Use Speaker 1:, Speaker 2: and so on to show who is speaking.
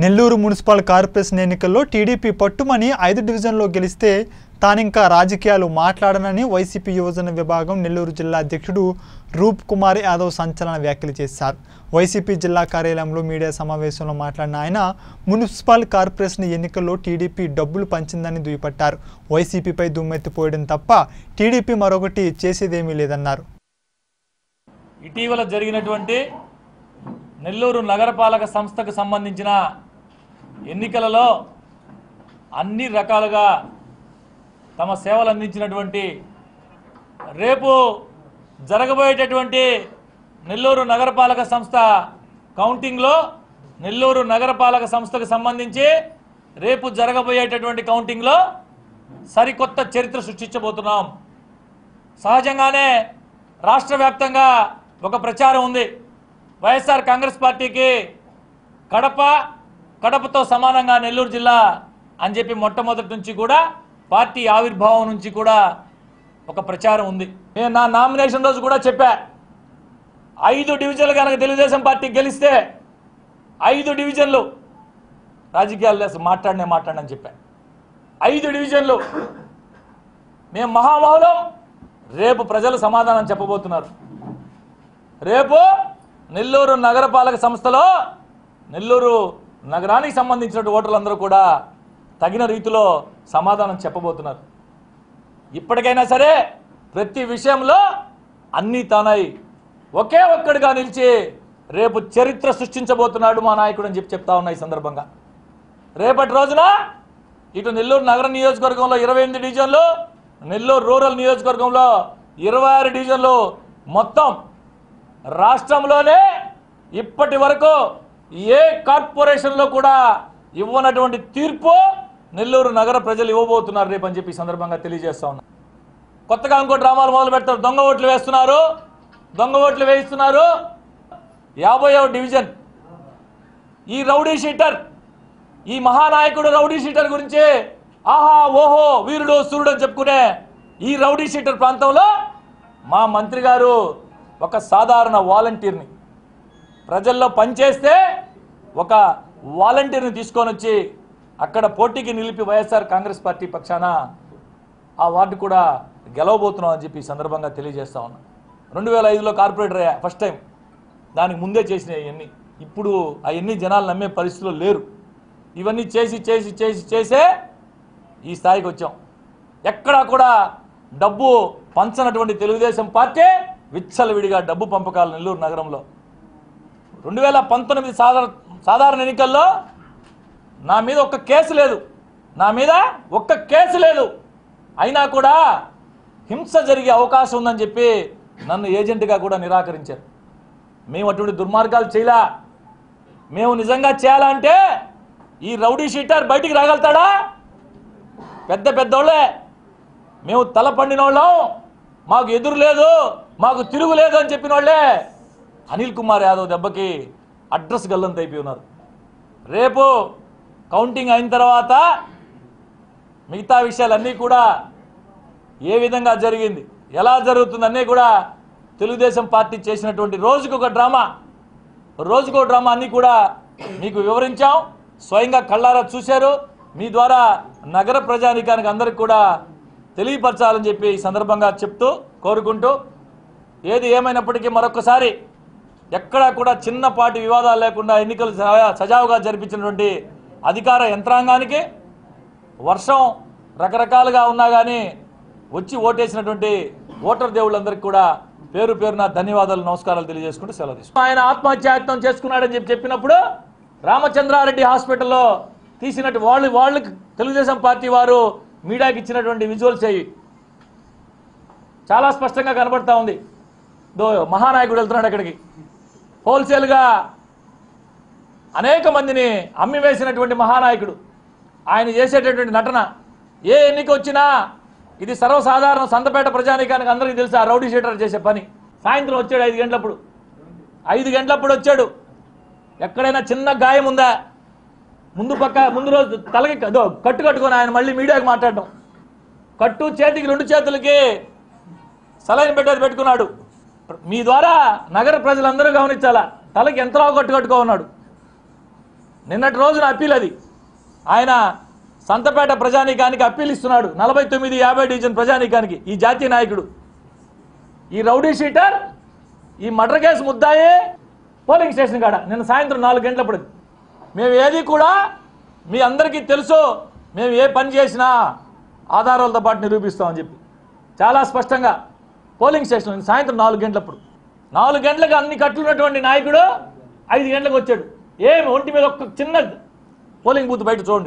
Speaker 1: Nellore municipal corporation ఎన్నికల్లో TDP పట్టుమని ఐదు డివిజన్లో గెలిస్తే తానింకా రాజకీయాలు మాట్లాడనని వైసీపీ యువజన విభాగం నెల్లూరు జిల్లా అధ్యక్షుడు రూప్ కుమార్ యాదవ్ సంచలన వ్యాఖ్యలు చేశారు వైసీపీ జిల్లా కార్యాలయంలో మీడియా సమావేశంలో మాట్లాడిన ఆయన మున్సిపల్ కార్పొరేషన్ ఎన్నికల్లో టీడీపీ డబ్బులు పంచిందని దుయ్యపట్టారు వైసీపీపై దుమ్మెత్తిపోయడం తప్ప టీడీపీ మరొకటి చేసేదేమీ లేదన్నారు
Speaker 2: ఇటీవల జరిగినటువంటి నెల్లూరు నగరపాలక సంస్థకు సంబంధించిన ఎన్నికలలో అన్ని రకాలుగా తమ సేవలు అందించినటువంటి రేపు జరగబోయేటటువంటి నెల్లూరు నగరపాలక సంస్థ కౌంటింగ్లో నెల్లూరు నగరపాలక సంస్థకు సంబంధించి రేపు జరగబోయేటటువంటి కౌంటింగ్లో సరికొత్త చరిత్ర సృష్టించబోతున్నాం సహజంగానే రాష్ట్ర వ్యాప్తంగా ఒక ప్రచారం ఉంది వైఎస్ఆర్ కాంగ్రెస్ పార్టీకి కడప కడపతో సమానంగా నెల్లూరు జిల్లా అని చెప్పి మొట్టమొదటి నుంచి కూడా పార్టీ ఆవిర్భావం నుంచి కూడా ఒక ప్రచారం ఉంది నేను నా నామినేషన్ రోజు కూడా చెప్పా ఐదు డివిజన్లు కనుక తెలుగుదేశం పార్టీ గెలిస్తే ఐదు డివిజన్లు రాజకీయాలు అసలు మాట్లాడనే మాట్లాడని చెప్పా ఐదు డివిజన్లు మేము మహామహులం రేపు ప్రజలు సమాధానం చెప్పబోతున్నారు రేపు నెల్లూరు నగరపాలక సంస్థలో నెల్లూరు నగరానికి సంబంధించిన ఓటర్లందరూ కూడా తగిన రీతిలో సమాధానం చెప్పబోతున్నారు ఇప్పటికైనా సరే ప్రతి విషయంలో అన్నీ తానై ఒకే ఒక్కడిగా నిలిచి రేపు చరిత్ర సృష్టించబోతున్నాడు మా నాయకుడు అని చెప్పి చెప్తా ఉన్నా ఈ సందర్భంగా రేపటి రోజున ఇటు నెల్లూరు నగర నియోజకవర్గంలో ఇరవై ఎనిమిది డివిజన్లు నెల్లూరు రూరల్ నియోజకవర్గంలో ఇరవై ఆరు డివిజన్లు మొత్తం రాష్ట్రంలోనే ఇప్పటి వరకు ఏ కార్పొరేషన్లో కూడా ఇవ్వనటువంటి తీర్పు నెల్లూరు నగర ప్రజలు ఇవ్వబోతున్నారు రేపు అని చెప్పి ఈ సందర్భంగా తెలియజేస్తా ఉన్నా కొత్తగా ఇంకో డ్రామాలు మొదలు పెడతారు దొంగ ఓట్లు వేస్తున్నారు దొంగ ఓట్లు వేయిస్తున్నారు యాభై డివిజన్ ఈ రౌడీ షీటర్ ఈ మహానాయకుడు రౌడీ షీటర్ గురించి ఆహా ఓహో వీరుడు సూర్యుడు అని చెప్పుకునే ఈ రౌడీ షీటర్ ప్రాంతంలో మా మంత్రి గారు ఒక సాధారణ వాలంటీర్ని ప్రజల్లో పనిచేస్తే ఒక వాలంటీర్ని తీసుకొని వచ్చి అక్కడ పోటీకి నిలిపి వైఎస్ఆర్ కాంగ్రెస్ పార్టీ పక్షాన ఆ వార్డు కూడా గెలవబోతున్నాం అని చెప్పి ఈ సందర్భంగా తెలియజేస్తా ఉన్నా రెండు వేల ఐదులో కార్పొరేటర్ అయ్యా ఫస్ట్ టైం దానికి ముందే చేసిన అవన్నీ ఇప్పుడు అవన్నీ జనాలు నమ్మే పరిస్థితిలో లేరు ఇవన్నీ చేసి చేసి చేసి చేసే ఈ స్థాయికి వచ్చాం ఎక్కడా కూడా డబ్బు పంచనటువంటి తెలుగుదేశం పార్టీ విచ్చలవిడిగా డబ్బు పంపకాలు నెల్లూరు నగరంలో రెండు వేల పంతొమ్మిది సాధారణ సాధారణ ఎన్నికల్లో నా మీద ఒక్క కేసు లేదు నా మీద ఒక్క కేసు లేదు అయినా కూడా హింస జరిగే అవకాశం ఉందని చెప్పి నన్ను ఏజెంట్గా కూడా నిరాకరించారు మేము అటువంటి దుర్మార్గాలు చేయలా మేము నిజంగా చేయాలంటే ఈ రౌడీ షీటర్ బయటికి రాగలుగుతాడా పెద్ద పెద్దోళ్ళే మేము తల పండిన వాళ్ళం మాకు ఎదురు లేదు మాకు తిరుగు లేదు అని చెప్పిన వాళ్ళే అనిల్ కుమార్ యాదవ్ దెబ్బకి అడ్రస్ గల్లంత అయిపోయి ఉన్నారు రేపు కౌంటింగ్ అయిన తర్వాత మిగతా విషయాలన్నీ కూడా ఏ విధంగా జరిగింది ఎలా జరుగుతుంది అన్నీ కూడా తెలుగుదేశం పార్టీ చేసినటువంటి రోజుకు ఒక డ్రామా రోజుకో డ్రామా అన్నీ కూడా మీకు వివరించాం స్వయంగా కళ్ళారా చూశారు మీ ద్వారా నగర ప్రజానికానికి అందరికి కూడా తెలియపరచాలని చెప్పి ఈ సందర్భంగా చెప్తూ కోరుకుంటూ ఏది ఏమైనప్పటికీ మరొకసారి ఎక్కడా కూడా చిన్నపాటి వివాదాలు లేకుండా ఎన్నికలు సజా- సజావుగా జరిపించినటువంటి అధికార యంత్రాంగానికి వర్షం రకరకాలుగా ఉన్నా కానీ వచ్చి ఓటేసినటువంటి ఓటర్ దేవుళ్ళందరికీ కూడా పేరు పేరున ధన్యవాదాలు నమస్కారాలు తెలియజేసుకుంటూ సెలవు తీసుకుంటాం ఆయన ఆత్మహత్యాయత్నం చేసుకున్నాడని చెప్పి చెప్పినప్పుడు రామచంద్రారెడ్డి హాస్పిటల్లో తీసినట్టు వాళ్ళు వాళ్ళకి తెలుగుదేశం పార్టీ వారు మీడియాకి ఇచ్చినటువంటి విజువల్స్ అయ్యి చాలా స్పష్టంగా కనబడతా ఉంది దో మహానాయకుడు వెళ్తున్నాడు అక్కడికి హోల్సేల్గా అనేక మందిని అమ్మి వేసినటువంటి మహానాయకుడు ఆయన చేసేటటువంటి నటన ఏ ఎన్నిక వచ్చినా ఇది సర్వసాధారణ సంతపేట ప్రజానీకానికి అందరికీ తెలుసు ఆ రౌడీ షీటర్ చేసే పని సాయంత్రం వచ్చాడు ఐదు గంటలప్పుడు ఐదు గంటలప్పుడు వచ్చాడు ఎక్కడైనా చిన్న గాయం ఉందా ముందు పక్క ముందు రోజు తలకి అదో కట్టు కట్టుకొని ఆయన మళ్ళీ మీడియాకి మాట్లాడడం కట్టు చేతికి రెండు చేతులకి సలైన పెట్టేది పెట్టుకున్నాడు మీ ద్వారా నగర ప్రజలందరూ గమనించాలా తలకి ఎంతలో కట్టు కట్టుకో ఉన్నాడు నిన్నటి రోజున అప్పీల్ అది ఆయన సంతపేట ప్రజానీకానికి అప్పీల్ ఇస్తున్నాడు నలభై తొమ్మిది యాభై డివిజన్ ప్రజానీకానికి ఈ జాతీయ నాయకుడు ఈ రౌడీ షీటర్ ఈ మర్డర్ కేసు ముద్దాయే పోలింగ్ స్టేషన్ కాడ నిన్న సాయంత్రం నాలుగు గంటలప్పుడు మేము ఏది కూడా మీ అందరికీ తెలుసు మేము ఏ పని చేసినా ఆధారాలతో పాటు నిరూపిస్తామని చెప్పి చాలా స్పష్టంగా పోలింగ్ స్టేషన్ నిన్న సాయంత్రం నాలుగు గంటలప్పుడు నాలుగు గంటలకు అన్ని కట్లున్నటువంటి నాయకుడు ఐదు గంటలకు వచ్చాడు ఏమి ఒంటి మీద ఒక్క చిన్న పోలింగ్ బూత్ బయట చూడండి